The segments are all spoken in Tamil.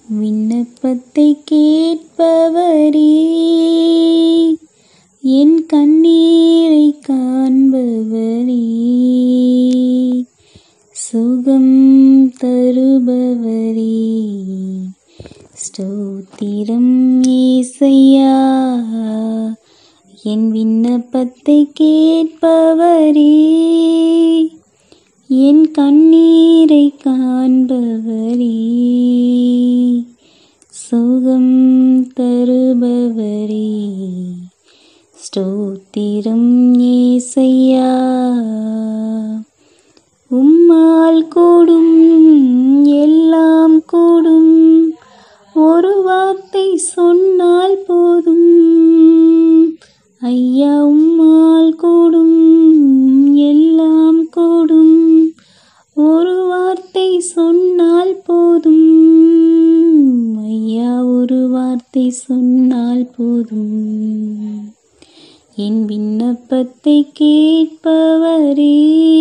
விண்ணப்பத்தை கேட்பவரே என் கண்ணீரை காண்பவரே சுகம் தருபவரே ஸ்தோத்திரம் ஏசையா என் விண்ணப்பத்தை கேட்பவரே என் கண்ணீரை காண்பவரே சுகம் தருபவரே ஸ்தோத்திரம் ஏசையா உம்மால் கூடும் எல்லாம் கூடும் ஒரு வார்த்தை சொன்னால் போதும் ஐயா உம்மால் கூடும் எல்லாம் கூடும் ஒரு வார்த்தை சொன்னால் போதும் ஐயா ஒரு வார்த்தை சொன்னால் போதும் என் விண்ணப்பத்தை கேட்பவரே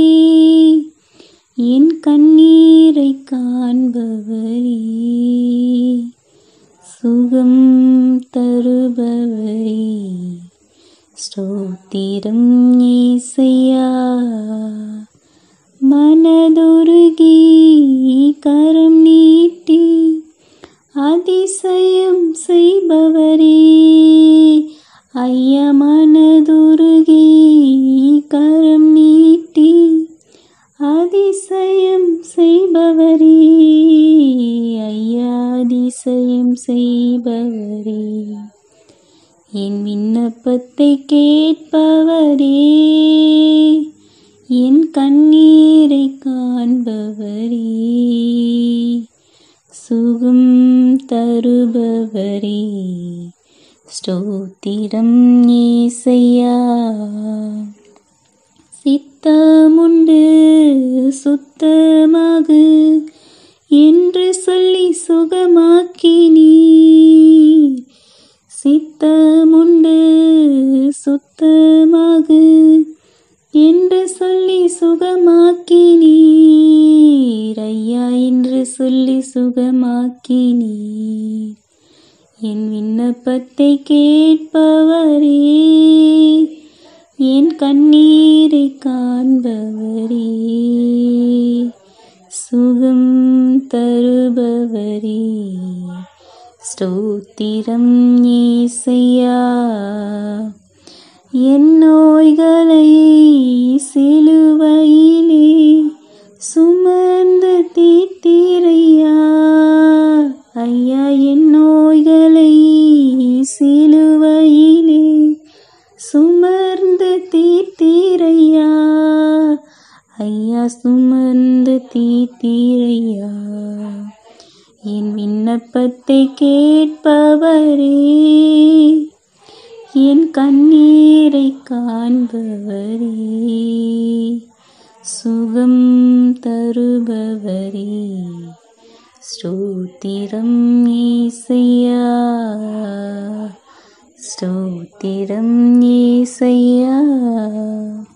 என் கண்ணீரை காண்பவரே சுகம் தருபவரே ஸ்தோத்திரம் ஏசையா மனதுருகி கரம் நீட்டி அதிசயம் செய்பவரே ஐயா மனதுருகி கரம் நீட்டி அதிசயம் செய்பவரே ஐயா அதிசயம் செய்பவரே என் விண்ணப்பத்தை கேட்பவரே என் கண்ணீரை காண்பவரே சுகம் தருபவரே ஸ்தோத்திரம் ஏசையா சித்தமுண்டு சுத்தமாகு என்று சொல்லி சுகமாக்கினீர் சித்தமுண்டு சுத்தமாகு என்று சொல்லி சுகமாக்கினீர் ஐயா என்று சொல்லி சுகமாக்கினீர் என் விண்ணப்பத்தை கேட்பவரே என் கண்ணீரை காண்பவரே சுகம் தருபவரே ஸ்தோத்திரம் ஏசையா என் நோய்களை சிலுவையிலே சுமந்து தீர்த்தீரையா ஐயா என் நோய்களை சிலுவையிலே சுமர்ந்து தீர்த்தீரையா ஐயா சுமந்து தீர்த்தீரையா என் விண்ணப்பத்தை கேட்பவரே என் கண்ணீரை காண்பவரே சுகம் தருபவரே ஸ்தோத்திரம் ஏசையா ஸ்தோத்திரம் ஏசையா